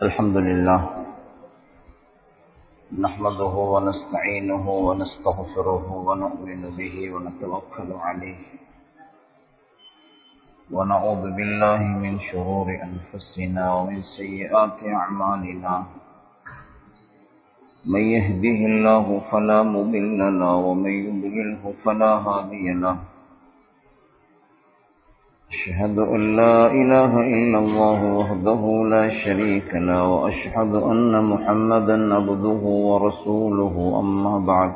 الحمد لله نحمده ونستعينه ونستغفره ونؤمن به ونتوكل عليه ونعوذ بالله من شرور أنفسنا ومن سيئات أعمالنا من يهده الله فلا مضل له ومن يضلله فلا هادي له أشهد أن لا إله إلا الله وحده لا شريك له وأشهد أن محمدا عبده ورسوله أما بعد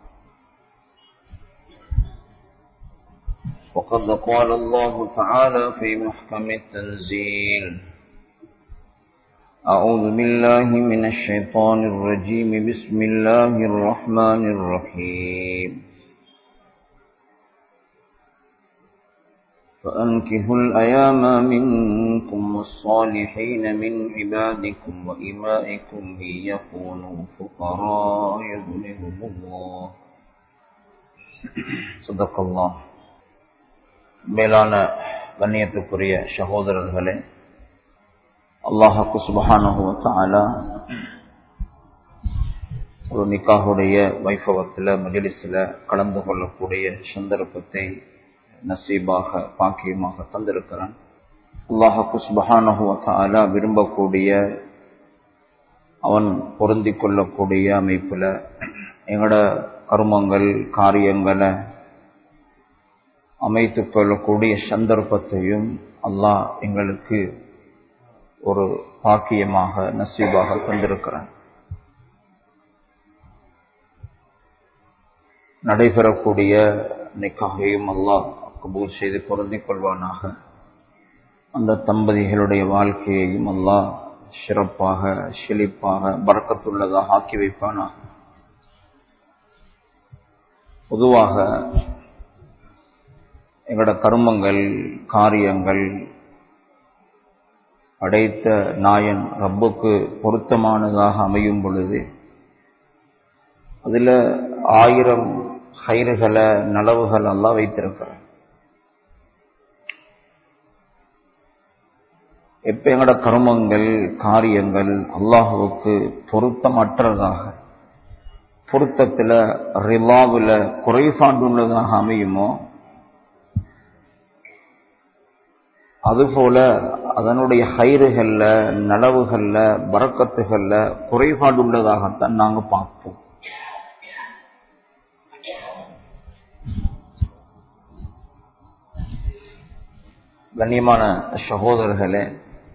وقد قال الله تعالى في محكم التنزيل أعوذ بالله من الشيطان الرجيم بسم الله الرحمن الرحيم فأنكهوا الأيام منكم والصالحين من عبادكم وإمائكم إن يكونوا فقراء يغنهم الله صدق الله மேலான கண்ணியத்துக்குரிய சகோதரர்களே அல்லாஹாக்கு சுபஹானுவத்தாலா ஒரு நிக்காகுடைய வைபவத்தில் மஜலிஸில் கலந்து கொள்ளக்கூடிய சந்தர்ப்பத்தை நசீபாக பாக்கியமாக தந்திருக்கிறான் அல்லாஹாக்கு சுபஹானுவத்தாலா விரும்பக்கூடிய அவன் பொருந்தி கொள்ளக்கூடிய அமைப்பில் எங்களோட கருமங்கள் காரியங்களை அமைத்து கொள்ளக்கூடிய சந்தர்ப்பத்தையும் அல்லாஹ் எங்களுக்கு ஒரு பாக்கியமாக நசீபாக தந்திருக்கிறான் நடைபெறக்கூடிய நிக்காகையும் அல்லாஹ் கபூர் செய்து பொருந்திக் கொள்வானாக அந்த தம்பதிகளுடைய வாழ்க்கையையும் அல்லாஹ் சிறப்பாக செழிப்பாக பறக்கத்துள்ளதாக ஆக்கி வைப்பானாக பொதுவாக எங்களோட கர்மங்கள் காரியங்கள் அடைத்த நாயன் ரப்புக்கு பொருத்தமானதாக அமையும் பொழுது அதில் ஆயிரம் ஹைறுகளை நலவுகள் எல்லாம் வைத்திருக்கிறார் எப்ப எங்களோட கர்மங்கள் காரியங்கள் அல்லாஹுவுக்கு பொருத்தமற்றதாக பொருத்தத்தில் ரிலாவில் குறைபாண்டுள்ளதாக அமையுமோ அதுபோல அதனுடைய ஹைறுகள்ல நலவுகள்ல பறக்கத்துகள்ல குறைபாடு உள்ளதாகத்தான் நாங்க பார்ப்போம் கண்ணியமான சகோதரர்களே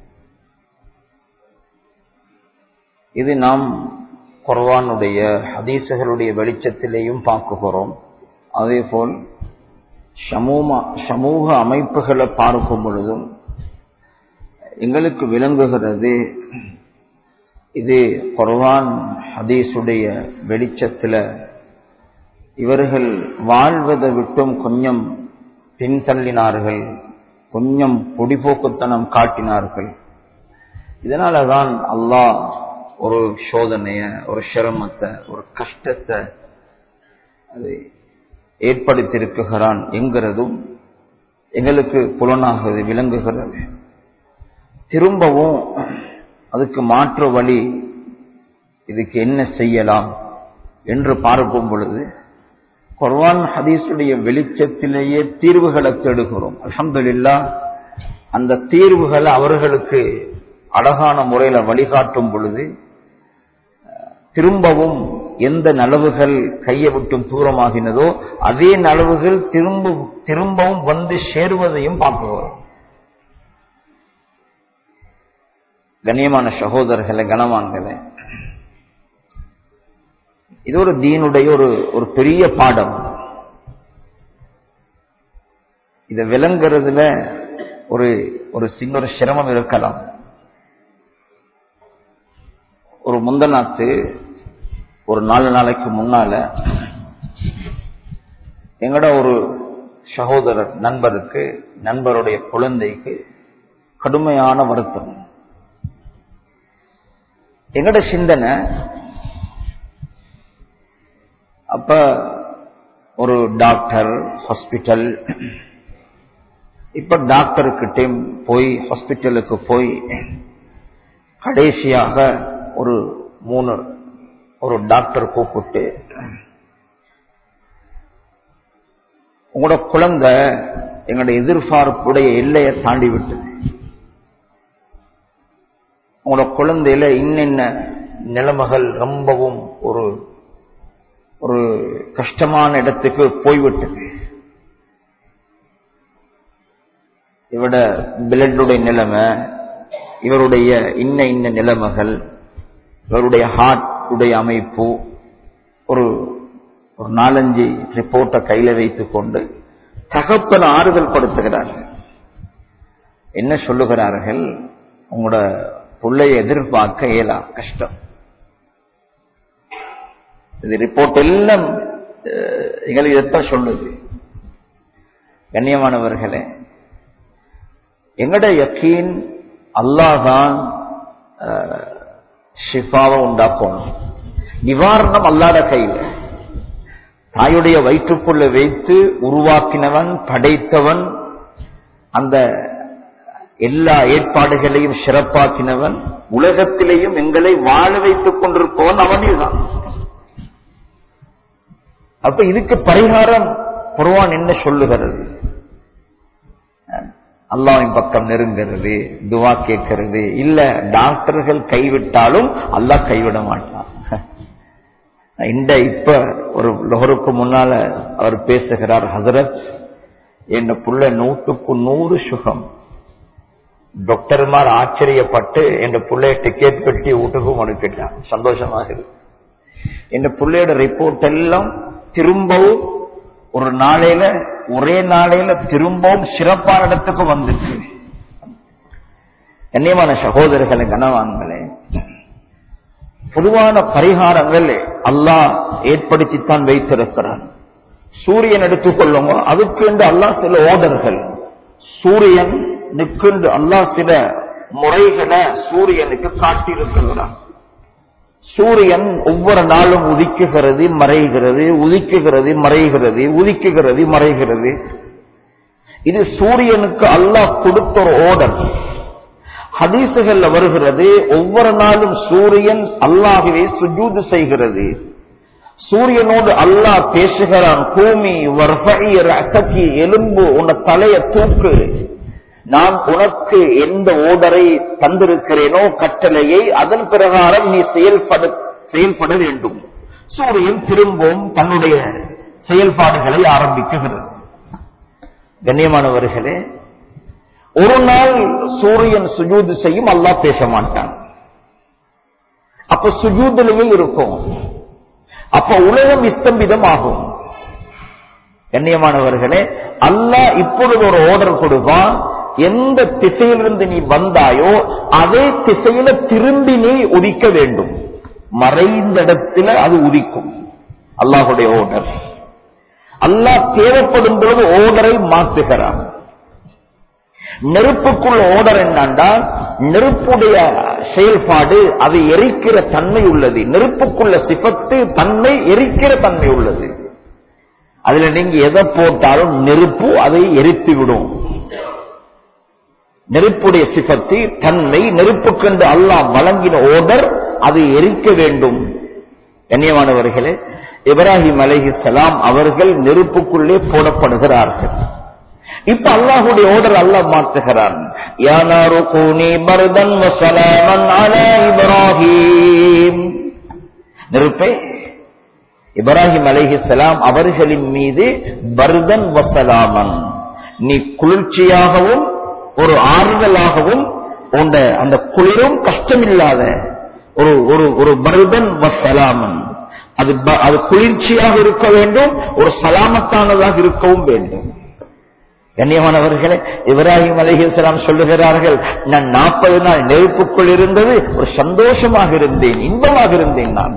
இது நாம் குர்வானுடைய ஹதீசுகளுடைய வெளிச்சத்திலேயும் பார்க்குகிறோம் அதே போல் சமூக சமூக அமைப்புகளை பார்க்கும் பொழுதும் எங்களுக்கு விளங்குகிறது இது குர்வான் ஹதீஸுடைய வெளிச்சத்தில் இவர்கள் வாழ்வதை விட்டும் கொஞ்சம் பின்தள்ளினார்கள் கொஞ்சம் பொடிபோக்குத்தனம் காட்டினார்கள் இதனால தான் அல்லாஹ் ஒரு சோதனைய ஒரு சிரமத்தை ஒரு கஷ்டத்தை அது ஏற்படுத்தியிருக்கிறான் என்கிறதும் எங்களுக்கு புலனாகிறது விளங்குகிறது திரும்பவும் அதுக்கு மாற்று வழி இதுக்கு என்ன செய்யலாம் என்று பார்க்கும் பொழுது குர்வான் ஹதீஸுடைய வெளிச்சத்திலேயே தீர்வுகளை தேடுகிறோம் அலமதுல்லா அந்த தீர்வுகளை அவர்களுக்கு அழகான முறையில் வழிகாட்டும் பொழுது திரும்பவும் எந்த நலவுகள் கையை விட்டும் தூரமாகினதோ அதே நலவுகள் திரும்ப திரும்பவும் வந்து சேருவதையும் பார்க்கிறோம் கண்ணியமான சகோதரர்களை கனவான்களை இது ஒரு தீனுடைய ஒரு ஒரு பெரிய பாடம் இதை விளங்குறதுல ஒரு ஒரு சின்ன ஒரு சிரமம் இருக்கலாம் ஒரு முந்தநாத்து ஒரு நாலு நாளைக்கு முன்னால எங்கட ஒரு சகோதரர் நண்பருக்கு நண்பருடைய குழந்தைக்கு கடுமையான வருத்தம் எங்கட சிந்தனை அப்ப ஒரு டாக்டர் ஹாஸ்பிட்டல் இப்ப டாக்டர்கிட்ட போய் ஹாஸ்பிட்டலுக்கு போய் கடைசியாக ஒரு மூணு ஒரு டாக்டர் கூப்பிட்டு உங்களோட குழந்தை எங்களோட எதிர்பார்ப்புடைய எல்லையை தாண்டி விட்டது உங்களோட குழந்தையில இன்னென்ன நிலைமைகள் ரொம்பவும் ஒரு ஒரு கஷ்டமான இடத்துக்கு போய்விட்டது இவட பிளட்டுடைய நிலைமை இவருடைய இன்ன இன்ன நிலைமைகள் இவருடைய ஹார்ட் உடைய அமைப்பு ஒரு ஒரு நாலஞ்சு ரிப்போர்ட்டை கையில வைத்துக் கொண்டு தகப்பன ஆறுதல் படுத்துகிறார்கள் என்ன சொல்லுகிறார்கள் உங்களோட பிள்ளைய எதிர்பார்க்க இயலாம் கஷ்டம் இது ரிப்போர்ட் எல்லாம் அஹ், எங்களுக்கு இதைத்தான் சொல்லுது கண்ணியமானவர்களே எங்கட யக்கீன் அல்லாதான் ஷிஃபாவை உண்டாக்கணும் நிவாரணம் அல்லாத கையில் தாயுடைய வயிற்றுக்குள்ள வைத்து உருவாக்கினவன் படைத்தவன் அந்த எல்லா ஏற்பாடுகளையும் சிறப்பாக்கினவன் உலகத்திலேயும் எங்களை வாழ வைத்துக் கொண்டிருப்பவன் அவனே தான் அப்ப இதுக்கு பரிகாரம் குர்ஆன் என்ன சொல்லுகிறது அல்லாவின் பக்கம் நெருங்கிறது துவா கேட்கிறது இல்ல டாக்டர்கள் கைவிட்டாலும் அல்லாஹ் கைவிட மாட்டான் இந்த இப்ப ஒரு லொஹருக்கு முன்னால அவர் பேசுகிறார் ஹசரத் என் புள்ள நூற்றுக்கு நூறு சுகம் டாக்டர்மார் ஆச்சரியப்பட்டு என் பிள்ளைய டிக்கெட் பெட்டி வீட்டுக்கும் அனுப்பிட்டான் சந்தோஷமாக இருக்கு என் பிள்ளையோட ரிப்போர்ட் எல்லாம் திரும்பவும் ஒரு நாளையில ஒரே நாளையில திரும்பவும் சிறப்பான இடத்துக்கு வந்துச்சு கண்ணியமான சகோதரர்களை கனவான்களே பொதுவான பரிகாரங்கள் அல்லாஹ் ஏற்படுத்தித்தான் வைத்திருக்கிறான் சூரியன் எடுத்துக்கொள்ளுங்க அதுக்கு என்று அல்லாஹ் சில ஓடர்கள் சூரியன் நிற்கின்ற அல்லாஹ் சில முறைகளை சூரியனுக்கு காட்டியிருக்கிறான் சூரியன் ஒவ்வொரு நாளும் உதிக்குகிறது மறைகிறது உதிக்குகிறது மறைகிறது உதிக்குகிறது மறைகிறது இது சூரியனுக்கு அல்லாஹ் கொடுத்த ஒரு ஓடர் ஹதீசுகள்ல வருகிறது ஒவ்வொரு நாளும் சூரியன் அல்லாகவே சுஜூது செய்கிறது சூரியனோடு அல்லாஹ் பேசுகிறான் பூமி வர்ஃபஇ ரஸகி எலும்பு உன தலைய தூக்கு நான் உனக்கு எந்த ஓடரை தந்திருக்கிறேனோ கட்டளையை அதன் பிரகாரம் நீ செயல்பட செயல்பட வேண்டும் சூரியன் திரும்பவும் தன்னுடைய செயல்பாடுகளை ஆரம்பிக்குகிறது கண்ணியமானவர்களே ஒரு நாள் சூரியன் சுஜூது செய்யும் அல்லாஹ் பேச மாட்டான் அப்ப சுஜூதிலேயே இருக்கும் அப்ப உலகம் இஸ்தம்பிதம் ஆகும் கண்ணியமானவர்களே அல்லாஹ் இப்பொழுது ஒரு ஆர்டர் கொடுப்பான் எந்த திசையிலிருந்து நீ வந்தாயோ அதே திசையில திரும்பி நீ உதிக்க வேண்டும் மறைந்த இடத்துல அது உதிக்கும் அல்லாஹுடைய ஓர்டர் அல்லாஹ் தேவைப்படும் பொழுது ஓர்டரை மாற்றுகிறான் நெருப்புக்குள்ள ஓடர் என்னண்டா நெருப்புடைய செயல்பாடு அது எரிக்கிற தன்மை உள்ளது நெருப்புக்குள்ள சிபத்து தன்மை எரிக்கிற தன்மை உள்ளது அதுல நீங்க எதை போட்டாலும் நெருப்பு அதை எரித்து விடும் நெருப்புடைய சிபத்து தன்மை நெருப்புக்கென்று அல்லாஹ் வழங்கின ஓடர் அதை எரிக்க வேண்டும் கண்ணியமானவர்களே இப்ராஹிம் அலைஹிஸ்ஸலாம் அவர்கள் நெருப்புக்குள்ளே போடப்படுகிறார்கள் இப்ப அல்லாஹுடைய ஓடர் அல்லாஹ் மாற்றுகிறான் யா நாரு கூனி பர்தன் வ ஸலாமன் அலா இப்ராஹீம் நெருப்பே இப்ராஹிம் அலைஹிஸ்ஸலாம் அவர்களின் மீது பர்தன் வசலாமன் நீ குளிர்ச்சியாகவும் ஒரு ஆறுதலாகவும் உண்ட அந்த குளிரும் கஷ்டமில்லாத ஒரு ஒரு ஒரு பர்தன் வசலாமன் அது ப- அது குளிர்ச்சியாக இருக்க வேண்டும் ஒரு சலாமத்தானதாக இருக்கவும் வேண்டும் கண்ணியமானவர்களே இப்ராஹிம் அலைஹிஸ்ஸலாம் சொல்லுகிறார்கள் நான் நாற்பது நாள் நெருப்புக்குள் இருந்தது ஒரு சந்தோஷமாக இருந்தேன் இன்பமாக இருந்தேன் நான்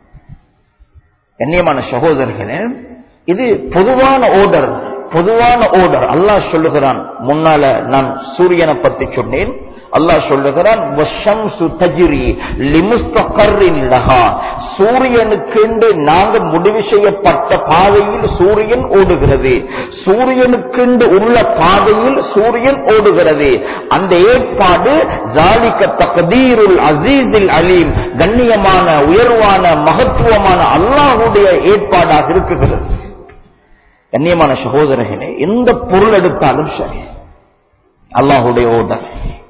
கண்ணியமான சகோதரர்களே இது பொதுவான ஓர்டர் பொதுவான ஓர்டர் அல்லாஹ் சொல்லுகிறான் முன்னால நான் சூரியனை பத்தி சொன்னேன் அல்லாஹ் சொல்லுகிறான் "வஷம்சு தஜ்ரி லிமுஸ்தகர்ரின் லஹா." சூரியனுக்கென்று நாங்கள் முடிவு செய்யப்பட்ட பாதையில் சூரியன் ஓடுகிறது சூரியனுக்கென்று உள்ள பாதையில் சூரியன் ஓடுகிறது அந்த ஏற்பாடு ஜாலிக்க தகதீருல் அசீதில் அலீம் கண்ணியமான உயர்வான மகத்துவமான அல்லாஹுடைய ஏற்பாடாக இருக்குகிறது கண்ணியமான சகோதரர்களே எந்த பொருள் எடுத்தாலும் சரி அல்லாஹுடைய ஓடர்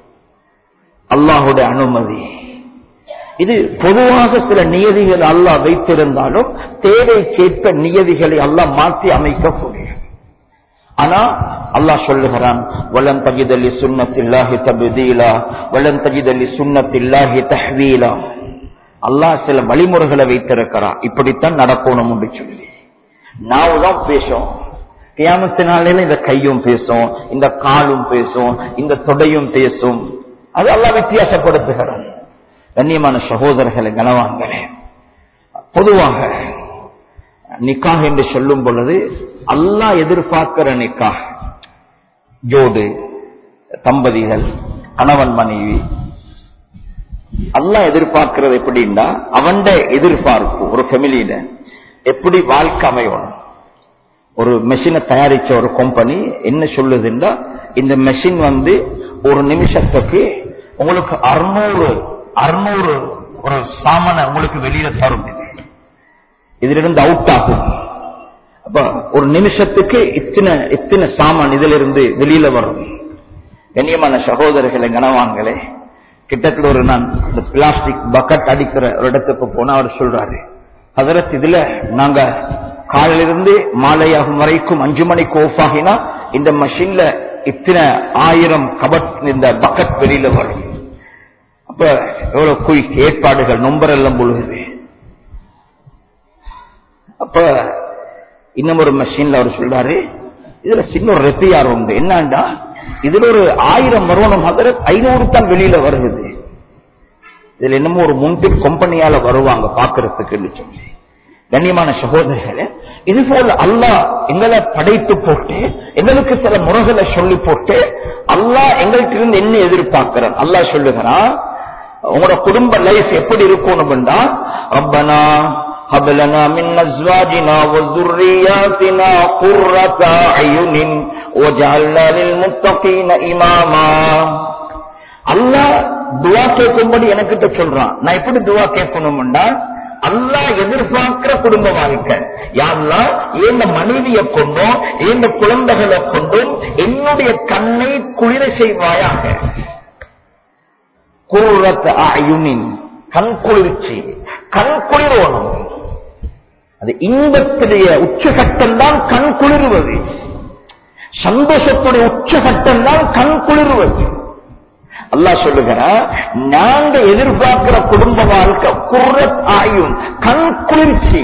அல்லாஹுடைய அனுமதி இது பொதுவாக சில நியதிகள் அல்லாஹ் வைத்திருந்தாலும் தேவைக்கேற்ப நியதிகளை அல்லாஹ் மாற்றி அமைக்கக்கூடிய ஆனா அல்லாஹ் சொல்லுகிறான் வலம் தகிதலி சுண்ணத்தில்லாஹி தபுதீலா வலம் தகிதலி சுண்ணத்தில்லாஹி தஹ்வீலா அல்லாஹ் சில வழிமுறைகளை வைத்திருக்கிறான் இப்படித்தான் நடக்கணும் என்று சொல்லி நாவு தான் பேசும் கியாமத்தினாலேயும் இந்த கையும் பேசும் இந்த காலும் பேசும் இந்த தொடையும் பேசும் அது அல்லாஹ் வித்தியாசப்படுத்துகிறான் கண்ணியமான சகோதரர்களை கனவாங்களே பொதுவாக நிக்காஹ் என்று சொல்லும் பொழுது அல்லாஹ் எதிர்பார்க்கிற நிக்காஹ் ஜோடு தம்பதிகள் கணவன் மனைவி அல்லாஹ் எதிர்பார்க்கிறது எப்படின்னா அவன் எதிர்பார்ப்பு ஒரு ஃபெமிலியில எப்படி வாழ்க்கை அமையணும் ஒரு மெஷினை தயாரிச்ச ஒரு கம்பெனி என்ன சொல்லுதுன்னா இந்த மெஷின் வந்து ஒரு நிமிஷத்துக்கு உங்களுக்கு அறுநூறு அறுநூறு ஒரு சாமான உங்களுக்கு வெளியில தரும் இது. இதுல இருந்து அவுட் ஆகும் அப்ப ஒரு நிமிஷத்துக்கு இத்தனை இத்தனை சாமான் இதுல இருந்து வெளியில வரும் கண்ணியமான சகோதரர்களை கனவாங்களே கிட்டத்தட்ட ஒரு நான் இந்த பிளாஸ்டிக் பக்கெட் அடிக்கிற ஒரு இடத்துக்கு போனா அவர் சொல்றாரு அதற்கு இதுல நாங்க காலையிலிருந்து மாலையாகும் வரைக்கும் அஞ்சு மணிக்கு ஆஃப் ஆகினா இந்த மஷின்ல இத்தனை ஆயிரம் கபட் இந்த பக்கெட் வெளியில வரும் அப்ப எவ்வளவு குயிக் ஏற்பாடுகள் நொம்பர் எல்லாம் பொழுது அப்ப இன்னும் ஒரு மெஷின்ல அவர் சொல்றாரு இதுல சின்ன ஒரு ரெப்பியார் உண்டு என்னண்டா இதுல ஒரு ஆயிரம் வரணும் அதில் ஐநூறு தான் வெளியில வருகிறது இதுல என்னமோ ஒரு முன்பின் கம்பெனியால வருவாங்க பாக்குறதுக்கு சொல்லி கண்ணியமான சகோதரர்களே இது போல அல்லாஹ் எங்களை படைத்து போட்டு எங்களுக்கு சில முறைகளை சொல்லி போட்டு அல்லாஹ் எங்களுக்கு இருந்து என்ன எதிர்பார்க்கிறான் அல்லாஹ் சொல்லுகிறான் உங்களோட குடும்ப லைஃப் எப்படி இருக்கணும்டா ரப்பனா هب لنا من ازواجنا وذرياتنا قرة اعين وجعلنا للمتقين اماما அல்லாஹ் துவா கேட்கும்படி எனக்கிட்ட சொல்றான் நான் எப்படி துவா கேட்கணும்டா அல்லாஹ் எதிர்பார்க்கிற குடும்ப வாழ்க்கை யாருலாம் எந்த மனைவியை கொண்டும் எந்த குழந்தைகளை கொண்டும் என்னுடைய கண்ணை குளிர செய்வாயாக குருரத் ஆயுனின் கண் குளிர்ச்சி கண் குளிர்வனும் அது இன்பத்துடைய உச்சகட்டம் தான் கண் குளிர்வது சந்தோஷத்துடைய உச்சகட்டம் தான் கண் குளிர்வது அல்லாஹ் சொல்லுகிறார் நாங்க எதிர்பார்க்கிற குடும்ப வாழ்க்கை குரத் ஆயும் கண் குளிர்ச்சி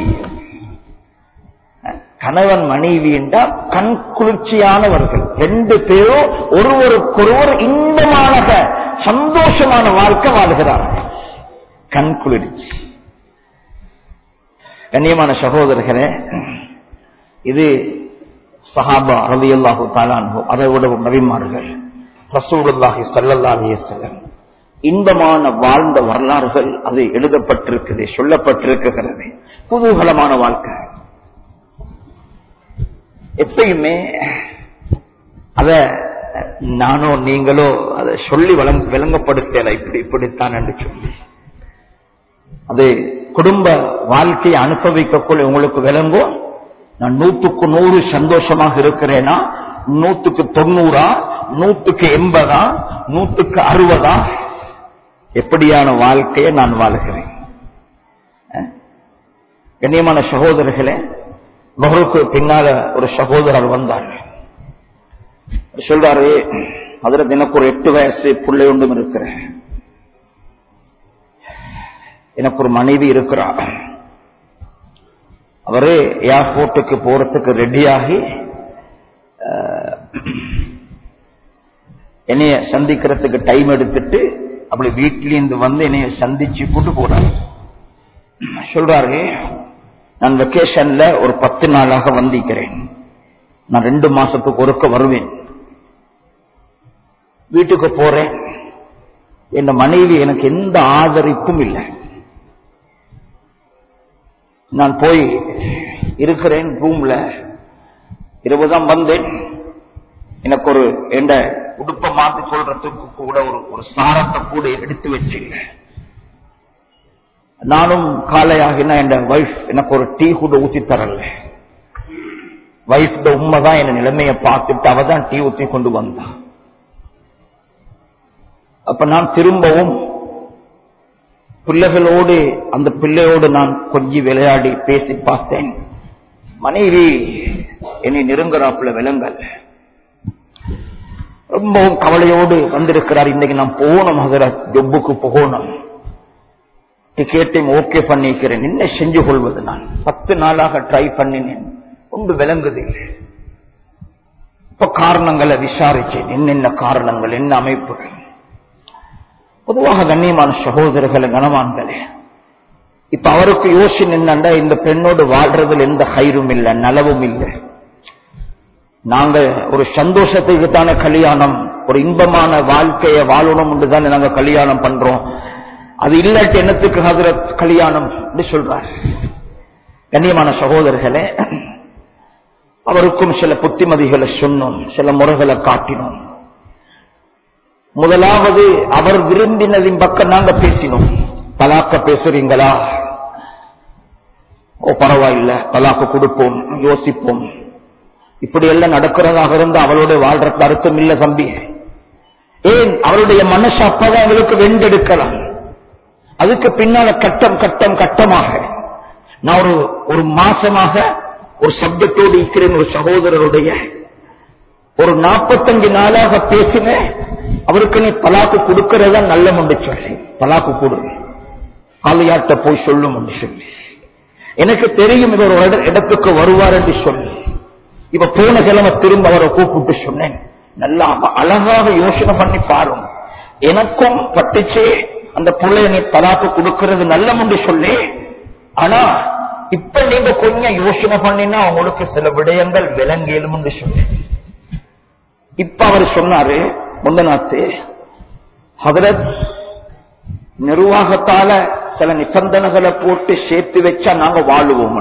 கணவன் மனைவி என்றால் கண் குளிர்ச்சியானவர்கள் ரெண்டு பேரும் ஒருவருக்கொருவர் இன்பமான சந்தோஷமான வாழ்க்கை வாழ்கிறார்கள் கண் குளிர்ச்சி கண்ணியமான சகோதரர்களே இது சஹாபா ரவி அல்லாஹு தாலான்ஹோ அதை விட நபிமார்கள் ரசூலுல்லாஹி ஸல்லல்லாஹு அலைஹி வஸல்லம் இன்பமான வாழ்ந்த வரலாறுகள் அது எழுதப்பட்டிருக்குது சொல்லப்பட்டிருக்கிறது குதூகலமான வாழ்க்கை எப்பயுமே அத நானோ நீங்களோ அதை சொல்லி வழங்க விளங்கப்படுத்தல இப்படி இப்படித்தான் என்று சொல்லி அது குடும்ப வாழ்க்கையை அனுபவிக்கக்குள்ள உங்களுக்கு விளங்கும் நான் நூத்துக்கு நூறு சந்தோஷமாக இருக்கிறேனா நூத்துக்கு தொண்ணூறா நூத்துக்கு எண்பதா நூத்துக்கு அறுபதா எப்படியான வாழ்க்கையை நான் வாழ்கிறேன் அஹ்? கண்ணியமான சகோதரர்களே மகளுக்கு பின்னால ஒரு சகோதரர் வந்தார் சொல்றாரு அதுல எனக்கு ஒரு எட்டு வயசு பிள்ளை ஒன்றும் இருக்கிறேன் எனக்கு ஒரு மனைவி இருக்கிறார் அவரு ஏர்போர்ட்டுக்கு போறதுக்கு ரெடியாகி என்னைய சந்திக்கிறதுக்கு டைம் எடுத்துட்டு அப்படி வீட்டிலிருந்து வந்து என்னைய சந்திச்சு கூட்டு போறாரு சொல்றாரு நான் வெக்கேஷன்ல ஒரு பத்து நாளாக வந்திருக்கிறேன் நான் ரெண்டு மாசத்துக்கு ஒருக்க வருவேன் வீட்டுக்கு போறேன் என் மனைவி எனக்கு எந்த ஆதரிப்பும் இல்லை நான் போய் இருக்கிறேன் ரூம்ல இருபதாம் வந்தேன் எனக்கு ஒரு எந்த உடுப்ப மாத்தி சொல்றதுக்கு கூட ஒரு ஒரு சாரத்தை கூட எடுத்து வச்சில்லை நானும் காலையாகினா என் வைஃப் எனக்கு ஒரு டீ கூட ஊத்தி தரல வைஃப் உண்மைதான் என் நிலைமையை பார்த்துட்டு அவ தான் டீ ஊத்தி கொண்டு வந்தா அப்ப நான் திரும்பவும் பிள்ளைகளோடு அந்த பிள்ளையோடு நான் கொஞ்சி விளையாடி பேசி பார்த்தேன் மனைவி என்னை நெருங்குறாப்புல விலங்கல் ரொம்பவும் கவலையோடு வந்திருக்கிறார் இன்னைக்கு நான் போகணும் ஹசரத் ஜொப்புக்கு போகணும் டிக்கெட்டையும் ஓகே பண்ணிக்கிறேன் என்ன செஞ்சு கொள்வது நான் பத்து நாளாக ட்ரை பண்ணினேன் ஒன்று விளங்குது இப்ப காரணங்களை விசாரிச்சேன் என்னென்ன காரணங்கள் என்ன அமைப்புகள் பொதுவாக கண்ணியமான சகோதரர்களை கனவான்களே இப்ப அவருக்கு யோசனை என்னண்டா இந்த பெண்ணோடு வாழ்றதுல எந்த ஹைரும் இல்லை நலவும் இல்லை நாங்க ஒரு சந்தோஷத்துக்கு தானே கல்யாணம் ஒரு இன்பமான வாழ்க்கையை வாழணும் தானே நாங்க கல்யாணம் பண்றோம் அது இல்லாட்டி என்னத்துக்கு ஹசரத் கல்யாணம் என்று சொல்றார் கண்ணியமான சகோதரர்களே அவருக்கும் சில புத்திமதிகளை சொன்னோம் சில முறைகளை காட்டினோம் முதலாவது அவர் விரும்பினதின் பக்கம் நாங்க பேசினோம் தலாக்க பேசுறீங்களா ஓ பரவாயில்ல தலாக்கு கொடுப்போம் யோசிப்போம் இப்படி எல்லாம் நடக்கிறதாக இருந்து அவளோட வாழ்ற அர்த்தம் இல்ல தம்பி ஏன் அவருடைய மனசு அப்பதான் எங்களுக்கு வெண்டெடுக்கலாம் அதுக்கு பின்னால கட்டம் கட்டம் கட்டமாக நான் ஒரு ஒரு மாசமாக ஒரு சப்ஜெக்டோடு இருக்கிறேன் ஒரு சகோதரருடைய ஒரு நாற்பத்தஞ்சு நாளாக பேசினேன் அவருக்கு நீ பலாக்கு கொடுக்கறதா நல்ல முண்டு சொல்லி பலாக்கு கொடு காலையாட்ட போய் சொல்லும் என்று சொல்லி எனக்கு தெரியும் இவர் ஒரு இடத்துக்கு வருவார் என்று சொல்லி இப்ப போன கிழமை திரும்ப அவரை கூப்பிட்டு சொன்னேன் நல்லா அழகாக யோசனை பண்ணி பாரும் எனக்கும் பட்டுச்சே அந்த பிள்ளைய நீ தலாக்கு கொடுக்கிறது நல்ல முண்டு சொல்லி ஆனா இப்ப நீங்க கொஞ்சம் யோசனை பண்ணினா உங்களுக்கு சில விடயங்கள் விலங்கேலும் சொல்லி இப்ப அவர் சொன்னாரு முந்தநாத்து ஹதரத் நிர்வாகத்தால சில நிபந்தனைகளை போட்டு சேர்த்து வச்சா நாங்க வாழுவோம்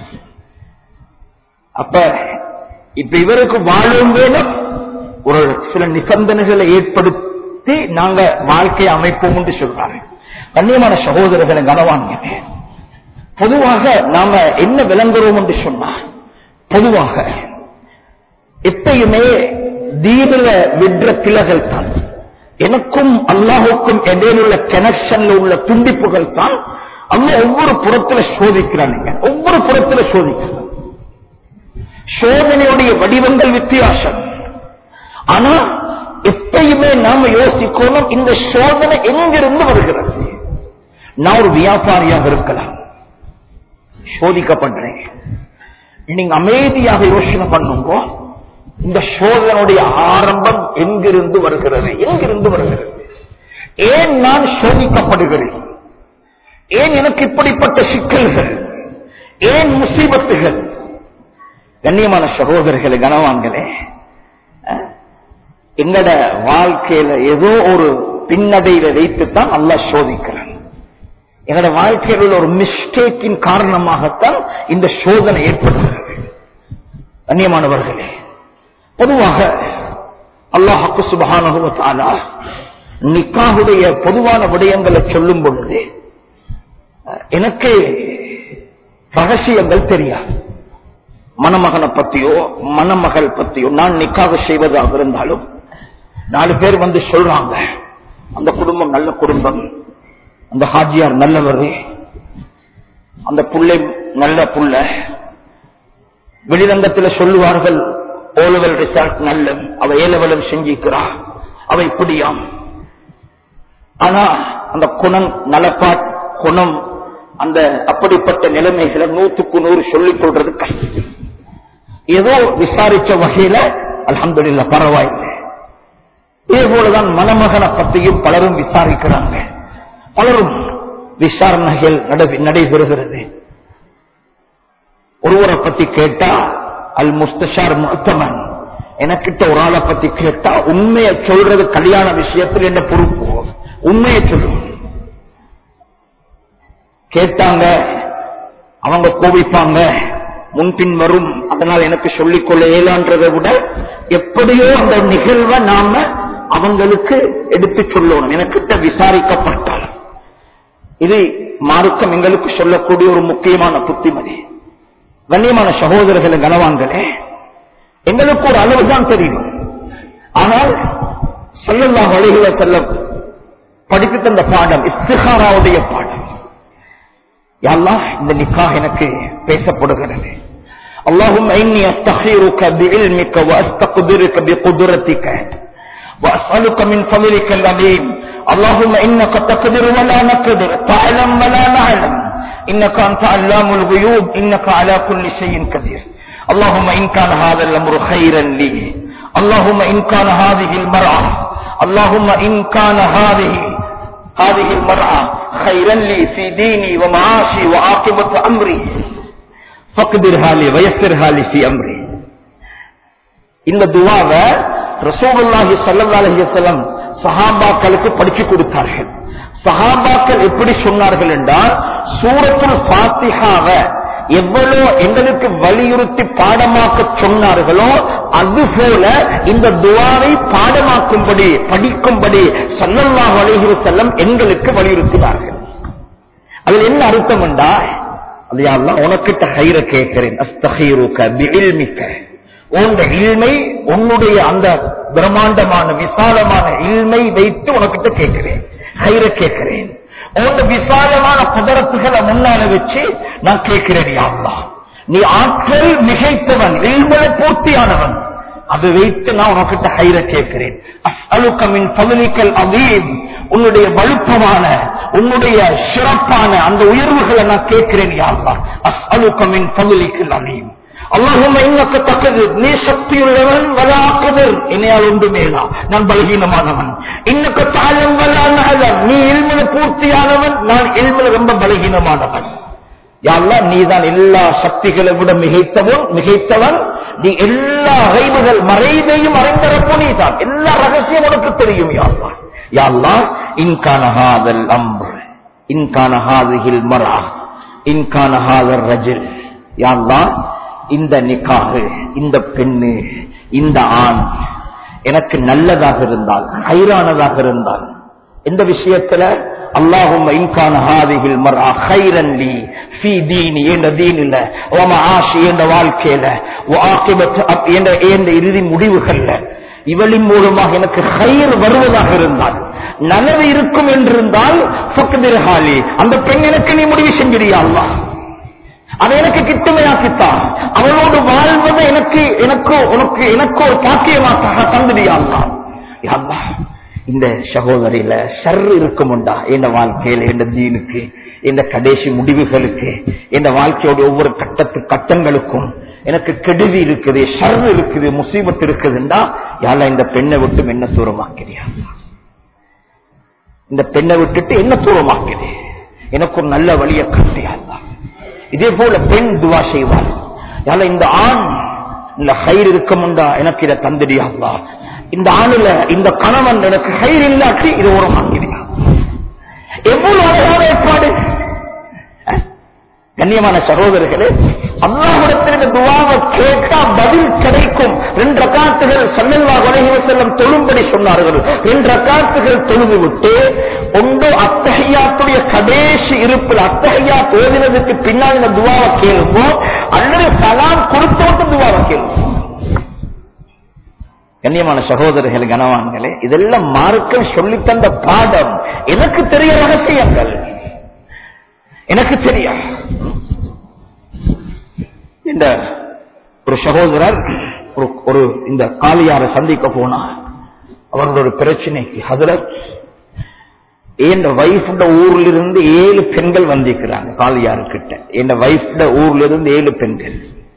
அப்ப இப்ப இவருக்கு வாழும் ஒரு சில நிபந்தனைகளை ஏற்படுத்தி நாங்க வாழ்க்கையை அமைப்போம் என்று சொல்றாரு கண்ணியமான சகோதரர்களை கனவாங்க பொதுவாக நாம என்ன விளங்குறோம் என்று சொன்னா பொதுவாக எப்பயுமே தீவிர விடுற பிள்ளைகள் தான் எனக்கும் அல்லாஹுக்கும் இடையில உள்ள கனெக்ஷன்ல உள்ள துண்டிப்புகள் தான் அல்ல ஒவ்வொரு புறத்துல சோதிக்கிறானுங்க ஒவ்வொரு புறத்துல சோதிக்கிறான் சோதனையுடைய வடிவங்கள் வித்தியாசம் ஆனா எப்பயுமே நாம யோசிக்கணும் இந்த சோதனை எங்கிருந்து வருகிறது நான் ஒரு வியாபாரியாக இருக்கலாம் சோதிக்கப்படுறேன் நீங்க அமைதியாக யோசனை பண்ணுங்க இந்த சோதனுடைய ஆரம்பம் எங்கிருந்து வருகிறது எங்கிருந்து வருகிறது ஏன் நான் சோதிக்கப்படுகிறேன் ஏன் எனக்கு இப்படிப்பட்ட சிக்கல்கள் ஏன் முசீபத்துகள் கண்ணியமான சகோதரர்களே கனவான்களே எங்கட வாழ்க்கையில ஏதோ ஒரு பின்னடைவை வைத்துத்தான் அல்ல சோதிக்கிறான் எங்கட வாழ்க்கையில் உள்ள ஒரு மிஸ்டேக்கின் காரணமாகத்தான் இந்த சோதனை ஏற்படுகிறது கண்ணியமானவர்களே பொதுவாக அல்லாஹு சுபகான நிக்காவுடைய பொதுவான விடயங்களை சொல்லும் பொழுது எனக்கு ரகசியங்கள் தெரியாது மணமகனை பத்தியோ மணமகள் பத்தியோ நான் நிக்காக செய்வதாக இருந்தாலும் நாலு பேர் வந்து சொல்றாங்க அந்த குடும்பம் நல்ல குடும்பம் அந்த ஹாஜியார் நல்லவர் அந்த புள்ளை நல்ல புள்ள வெளிரங்கத்தில் சொல்லுவார்கள் ஓலவல் ரிசல்ட் நல்ல அவ ஏலவலம் செஞ்சிக்கிறா அவ இப்படியாம் ஆனா அந்த குணம் நலப்பா குணம் அந்த அப்படிப்பட்ட நிலைமைகளை நூத்துக்கு நூறு சொல்லிக் கொள்றது கஷ்டம் ஏதோ விசாரிச்ச வகையில அலமதுல்ல பரவாயில்லை இதே போலதான் மணமகனை பற்றியும் பலரும் விசாரிக்கிறாங்க பலரும் விசாரணைகள் நடைபெறுகிறது ஒருவரை பத்தி கேட்டா அல் முஸ்தஷார் முத்தமன் எனக்கிட்ட ஒரு ஆளை பத்தி கேட்டா உண்மையை சொல்றது கல்யாண விஷயத்தில் என்ன பொறுப்பு உண்மையை சொல்லும் கேட்டாங்க அவங்க கோபிப்பாங்க முன்பின் வரும் அதனால் எனக்கு சொல்லிக்கொள்ள இயலான்றதை விட எப்படியோ அந்த நிகழ்வை நாம அவங்களுக்கு எடுத்து சொல்லணும் எனக்கிட்ட விசாரிக்கப்பட்டால் இது மார்க்கம் எங்களுக்கு சொல்லக்கூடிய ஒரு முக்கியமான புத்திமதி கண்ணியமான சகோதரர்கள் கனவான்களே எங்களுக்கு ஒரு அளவுதான் தெரியும் ஆனால் சொல்லலாம் வழிகளை செல்ல படித்து தந்த பாடம் இஸ்திகாராவுடைய பாடம் யாழ்லா இந்த நிக்கா எனக்கு பேசப்படுகிறது اللهم إني أستخيرك بعلمك وأستقدرك بقدرتك وأسألك من فضلك العظيم اللهم إنك تقدر ولا نقدر تعلم ولا نعلم إنك أنت علام الغيوب إنك على كل شيء قدير اللهم إن كان هذا الأمر خيرا لي اللهم إن كان هذه المرأة اللهم إن كان هذه هذه المرأة خيرا لي في ديني ومعاشي وعاقبة أمري فاقدرها لي ويسرها لي في أمري இந்த துவாவை ரசூலுல்லாஹி ஸல்லல்லாஹு அலைஹி வஸல்லம் சஹாபாக்களுக்கு படிச்சு கொடுத்தார்கள் சஹாபாக்கள் எப்படி சொன்னார்கள் என்றால் சூரத்துல் ஃபாத்திஹாவை எவ்வளவு எங்களுக்கு வலியுறுத்தி பாடமாக்க சொன்னார்களோ அது போல இந்த துவாவை பாடமாக்கும்படி படிக்கும்படி சல்லல்லாஹு அலைஹி வஸல்லம் எங்களுக்கு வலியுறுத்தினார்கள் அதில் என்ன அர்த்தம் என்றா அது யாரெல்லாம் உனக்கிட்ட ஹைர கேட்கிறேன் அஸ்தஹீருக்க பிஇல்மிக்க உன்னுடைய இல்மை உன்னுடைய அந்த பிரம்மாண்டமான விசாலமான இல்மை வைத்து உனக்கிட்ட கேட்கிறேன் ஹைர கேட்கிறேன் உன்னுடைய விசாலமான குதரத்துகளை முன்னால வச்சு நான் கேட்கிறேன் யாருலா நீ ஆற்றல் மிகைத்தவன் இல்மலை பூர்த்தியானவன் அது வைத்து நான் உனக்கிட்ட ஹைர கேட்கிறேன் அஸ்அலுக்கமின் பகுதிகள் அதீம் உன்னுடைய வலுப்பமான உன்னுடைய சிறப்பான அந்த உயர்வுகளை நான் கேட்கிறேன் யாருலா அஸ்அலுக்கமின் பகுதிகள் அதீம் அல்லாஹும் இன்னக்கு தக்கது நீ சக்தியுள்ளவன் வலாக்குதல் என்னையால் ஒன்றுமேலா நான் பலகீனமானவன் இன்னக்கு தாயம் வல்லாத நீ இல்மில பூர்த்தியானவன் நான் இல்மில ரொம்ப பலகீனமானவன் யாரெல்லாம் நீதான் எல்லா சக்திகளை விட மிகைத்தவன் மிகைத்தவன் நீ எல்லா அறிவுகள் மறைவையும் அறிந்தரப்போ நீதான் எல்லா ரகசியம் உனக்கு தெரியும் யாழ்லா யாழ்லா இன்கானஹாதல் அம்ர் இன்கானஹாதில் மரா இன்கானஹாதர் ரஜில் யாழ்லா இந்த நிக்காகு இந்த பெண்ணு இந்த ஆண் எனக்கு நல்லதாக இருந்தால் ஹைரானதாக இருந்தால் எந்த விஷயத்துல அல்லாஹும் இன்கான ஹாதிகள் மரா ஹைரன் லி ஃபி தீனி என்ற தீனில ஓம ஆஷி என்ற வாழ்க்கையில ஆக்கிபத்து அப் என்ற என்ற இறுதி முடிவுகள்ல இவளின் மூலமாக எனக்கு ஹைர் வருவதாக இருந்தால் நனவு இருக்கும் என்றிருந்தால் பக்கத்தில் ஹாலி அந்த பெண் எனக்கு நீ முடிவு செஞ்சிரியா அல்லாஹ் அதை எனக்கு கிட்டுமையாக்கித்தான் அவளோடு வாழ்வது எனக்கு எனக்கு உனக்கு எனக்கு ஒரு பாக்கியமாக தந்துடியாங்களா இந்த சகோதரியில ஷர் இருக்குமுண்டா என் வாழ்க்கையில என் தீனுக்கு இந்த கடைசி முடிவுகளுக்கு இந்த வாழ்க்கையோட ஒவ்வொரு கட்டத்து கட்டங்களுக்கும் எனக்கு கெடுதி இருக்குது ஷர் இருக்குது முசீபத் இருக்குதுண்டா யாரா இந்த பெண்ணை விட்டு என்ன தூரமாக்கிறியா இந்த பெண்ணை விட்டுட்டு என்ன தூரமாக்குது எனக்கு ஒரு நல்ல வழியை காட்டியா இதே போல பெண் துவா செய்வார் யால இந்த ஆண் இந்த ஹைர் இருக்குமுண்டா எனக்கு இதை தந்துடியாங்களா இந்த ஆணுல இந்த கணவன் எனக்கு ஹைர் இல்லாட்டி இது ஒரு மாக்கிறியா எவ்வளவு அழகான ஏற்பாடு கண்ணியமான சகோதரர்களே அல்லாஹிடத்தில் இந்த துவாவை கேட்டா பதில் கிடைக்கும் ரெண்டு ரக்காத்துகள் சல்லல்லா உலகிவ செல்லம் தொழும்படி சொன்னார்கள் ரெண்டு ரக்காத்துகள் தொழுது விட்டு ஒன்று அத்தகையாத்துடைய கடைசி இருப்பில் அத்தகையா ஓதினதுக்கு பின்னால் இந்த துவாவை கேளுமோ அல்லது சலாம் கொடுத்தோட்டு துவாவை கேளுமோ கண்ணியமான சகோதரர்கள் கனவான்களே இதெல்லாம் மார்க்கம் சொல்லித்தந்த பாடம் எனக்கு தெரிய ரகசியங்கள் எனக்கு தெரியும் இந்த ஒரு சகோதரர் ஒரு ஒரு இந்த காளியாரை சந்திக்க போனா அவரோட ஒரு பிரச்சனைக்கு அதுல என் வைஃபோட ஊர்ல இருந்து ஏழு பெண்கள் வந்திருக்கிறாங்க காளியாரு கிட்ட என் வைஃபோட ஊர்ல இருந்து ஏழு பெண்கள்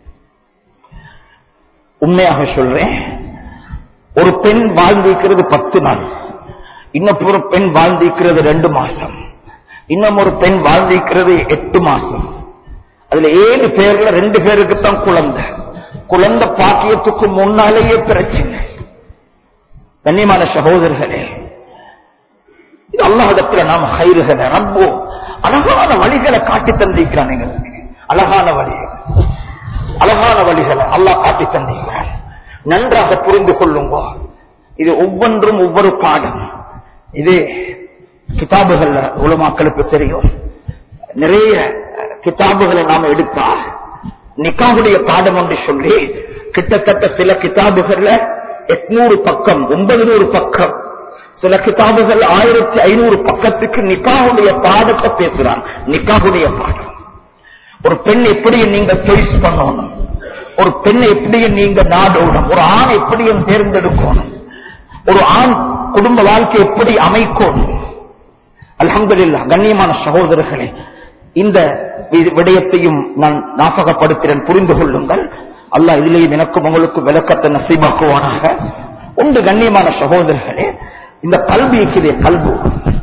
உண்மையாக சொல்றேன் ஒரு பெண் வாழ்ந்திருக்கிறது பத்து நாள் இன்னும் ஒரு பெண் வாழ்ந்திருக்கிறது ரெண்டு மாசம் இன்னும் ஒரு பெண் வாழ்ந்திருக்கிறது எட்டு மாசம் அதுல ஏழு பேர்ல ரெண்டு பேருக்கு தான் குழந்தை குழந்தை பாக்கியத்துக்கு முன்னாலேயே பிரச்சனை கண்ணியமான சகோதரர்களே இது அல்லாஹிடத்துல நாம் ஹைறுகளை ரப்போ அழகான வழிகளை காட்டி தந்திருக்கிறான் எங்களுக்கு அழகான வழிகள் அழகான வழிகளை அல்லாஹ் காட்டி தந்திருக்கிறான் நன்றாக புரிந்து கொள்ளுங்க இது ஒவ்வொன்றும் ஒவ்வொரு பாடம் இது கிதாபுகள்ல உலமாக்களுக்கு தெரியும் நிறைய கிதாபுகளை நாம எடுத்தா நிக்காவுடைய பாடம் என்று சொல்லி கிட்டத்தட்ட சில கிதாபுகள்ல எட்நூறு பக்கம் ஒன்பது நூறு பக்கம் சில கிதாபுகள் ஆயிரத்தி ஐநூறு பக்கத்துக்கு நிக்காவுடைய பாடத்தை பேசுறான் நிக்காவுடைய பாடம் ஒரு பெண் எப்படி நீங்க சாய்ஸ் பண்ணணும் ஒரு பெண்ணை எப்படியும் நீங்க நாடோடும் ஒரு ஆண் எப்படியும் தேர்ந்தெடுக்கணும் ஒரு ஆண் குடும்ப வாழ்க்கை எப்படி அமைக்கணும் அல்ஹம்துலில்லா கண்ணியமான சகோதரர்களே இந்த வி- விடயத்தையும் நான் ஞாபகப்படுத்துகிறேன் புரிந்து கொள்ளுங்கள் அல்லாஹ் இதிலேயும் எனக்கும் உங்களுக்கு விளக்கத்தை நசீபாக்குவானாக உண்டு கண்ணியமான சகோதரர்களே இந்த கல்வி இருக்கிறே கல்வு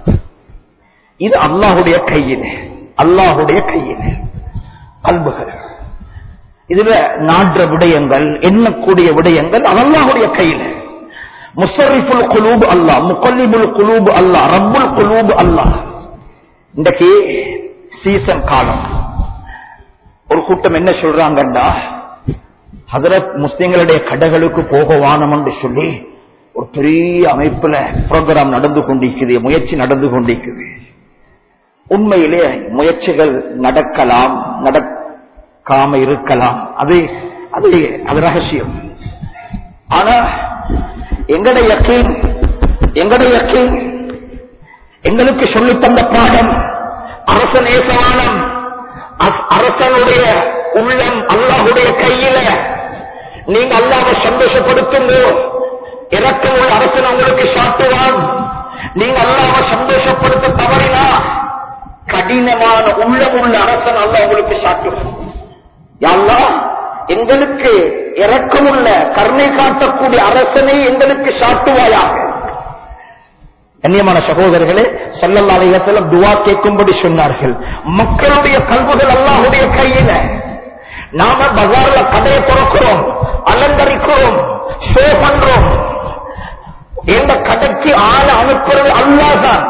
இது அல்லாஹுடைய கையில் அல்லாஹுடைய கையில் கல்புகள் இதுல நாடுற விடயங்கள் எண்ணக்கூடிய விடயங்கள் அது அல்லாஹுடைய கையில் முசரிஃபுல் குலூப் அல்லாஹ் முகல்லிபுல் குலூப் அல்லாஹ் ரப்புல் குலூப் அல்லாஹ் இன்றைக்கு சீசன் காலம் ஒரு கூட்டம் என்ன சொல்றாங்கண்டா ஹதரத் முஸ்லிம்களுடைய கடைகளுக்கு போக வானம் என்று சொல்லி ஒரு பெரிய அமைப்புல ப்ரோக்ராம் நடந்து கொண்டிருக்குது முயற்சி நடந்து கொண்டிருக்குது உண்மையிலே முயற்சிகள் நடக்கலாம் நடக்காம இருக்கலாம் அது அது அது ரகசியம் ஆனா எங்கட யக்கீன் எங்கட யக்கீன் எங்களுக்கு சொல்லித் தந்த பாடம் அரச நேசமானம் அஸ்- அரசனுடைய உள்ளம் அல்லாஹுடைய கையில நீங்க அல்லாஹ்வை சந்தோஷப்படுத்துங்க இறக்கம் உள்ள அரசன் உங்களுக்கு சாட்டுவான் நீங்க அல்லாஹ்வை சந்தோஷப்படுத்த தவறினா கடினமான உள்ளம் உள்ள அரசன் அல்லாஹ் உங்களுக்கு சாட்டுவான் யா அல்லாஹ் எங்களுக்கு இறக்கமுள்ள கருணை காட்டக்கூடிய அரசனை எங்களுக்கு சாட்டுவாயாக கண்ணியமான சகோதரர்களே சல்லல்லா அலைஹிவஸல்லம் துவா கேட்கும்படி சொன்னார்கள் மக்களுடைய கல்விகள் அல்லாஹ்வுடைய கையில நாம பஜார்ல கடையை திறக்கிறோம் அலங்கரிக்கிறோம் ஷோ பண்றோம் எந்த கடைக்கு ஆளை அனுப்புறது அல்லாஹ்தான்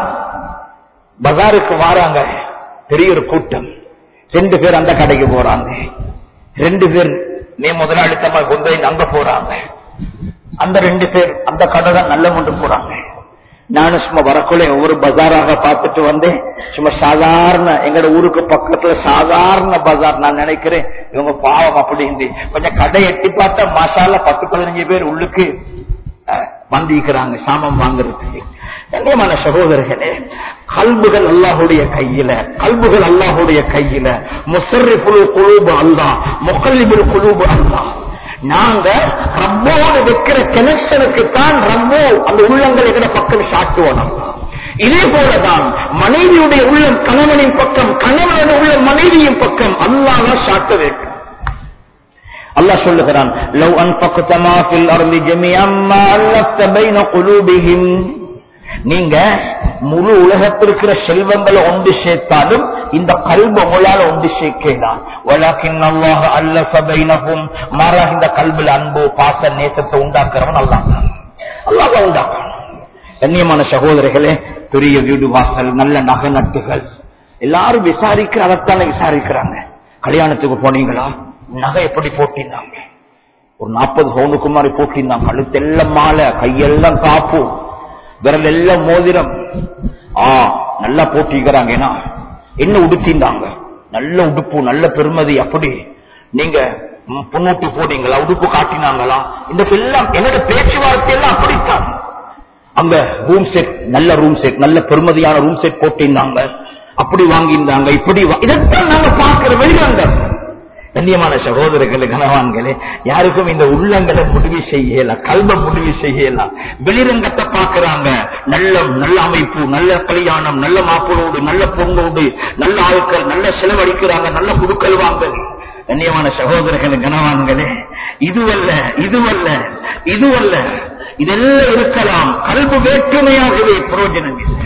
பஜாருக்கு வாராங்க பெரிய ஒரு கூட்டம் ரெண்டு பேர் அந்த கடைக்கு போறாங்க ரெண்டு பேர் நீ முதலாளித்தமா கொண்டு போய் அங்க போறாங்க அந்த ரெண்டு பேர் அந்த கடை தான் நல்ல கொண்டு போறாங்க நானும் சும்மா வரக்குள்ள ஒவ்வொரு பஜாராக பார்த்துட்டு வந்தேன் சும்மா சாதாரண எங்கட ஊருக்கு பக்கத்துல சாதாரண பஜார் நான் நினைக்கிறேன் இவங்க பாவம் அப்படின்னு கொஞ்சம் கடை எட்டி பார்த்தா மசாலா பத்து பதினஞ்சு பேர் உள்ளுக்கு அஹ், வந்திருக்கிறாங்க சாமம் வாங்குறதுக்கு கண்ணியமான சகோதரர்களே கல்புகள் அல்லாஹுடைய கையில கல்புகள் அல்லாஹுடைய கையில முசர்ரிபுல் குலூபு அல்லாஹ் முகல்லிபுல் குலூபு அல்லாஹ் நாங்க ரப்போடு வைக்கிற கனெக்ஷனுக்கு தான் ரப்போ அந்த உள்ளங்கள் எங்கட பக்கம் சாட்டுவோம் அல்லாஹ். இதே போலதான் மனைவியுடைய உள்ளம் கணவனின் பக்கம் கணவனுடைய உள்ளம் மனைவியின் பக்கம் அல்லாஹ் சாட்ட வேண்டும் அல்லாஹ் சொல்லுகிறான் லவ் அன்பக்த மா ஃபில் அர்தி ஜமீஅம் மா அல்லஃப்த பைன குலூபிஹிம் நீங்க முழு உலகத்தில் இருக்கிற செல்வங்களை ஒன்று சேர்த்தாலும் இந்த கல்வ உங்களால ஒன்று சேர்க்கலாம் வலாக்கின் அல்லாஹ் அல்லஃப பைனஹும் மாறாக இந்த கல்வில அன்பு பாச நேசத்தை உண்டாக்குறவன் அல்லாஹ் அல்லாஹ் உண்டாக்கணும் கண்ணியமான சகோதரர்களே பெரிய வீடு வாசல் நல்ல நகை நட்டுகள் எல்லாரும் விசாரிக்கிற அதைத்தானே விசாரிக்கிறாங்க கல்யாணத்துக்கு போனீங்களா நகை எப்படி போட்டிருந்தாங்க ஒரு நாற்பது பவுனுக்கு மாதிரி போட்டிருந்தாங்க கழுத்தெல்லாம் மாலை கையெல்லாம் காப்பு விரல் எல்லாம் மோதிரம் ஆ நல்லா போட்டிருக்கிறாங்க ஏன்னா என்ன உடுத்திருந்தாங்க நல்ல உடுப்பு நல்ல பெருமதி அப்படி நீங்க ம், பொண்ணூட்டு போனீங்களா உடுப்பு காட்டினாங்களா இந்த எல்லாம் என்னோட பேச்சுவார்த்தை எல்லாம் அப்படித்தான் அங்க ரூம் செட் நல்ல ரூம் செட் நல்ல பெருமதியான ரூம் செட் போட்டிருந்தாங்க அப்படி வாங்கியிருந்தாங்க இப்படி வா- இதைத்தான் நாங்க பார்க்கிற வெளியாங்க கண்ணியமான சகோதரர்களே கனவான்களே யாருக்கும் இந்த உள்ளங்களை முடிவு செய்யல கல்வ முடிவு செய்யலாம் வெளிரங்கத்தை பார்க்கறாங்க நல்ல நல்ல அமைப்பு நல்ல கல்யாணம் நல்ல மாப்பிளோடு நல்ல பொண்ணோடு நல்ல ஆட்கள் நல்ல செலவழிக்கிறாங்க நல்ல குடுக்கல் வாங்க கண்ணியமான சகோதரர்களே கனவான்களே இதுவல்ல இதுவல்ல இதுவல்ல இதெல்லாம் இருக்கலாம் கல்வி வேற்றுமையாகவே பிரயோஜனம் இல்லை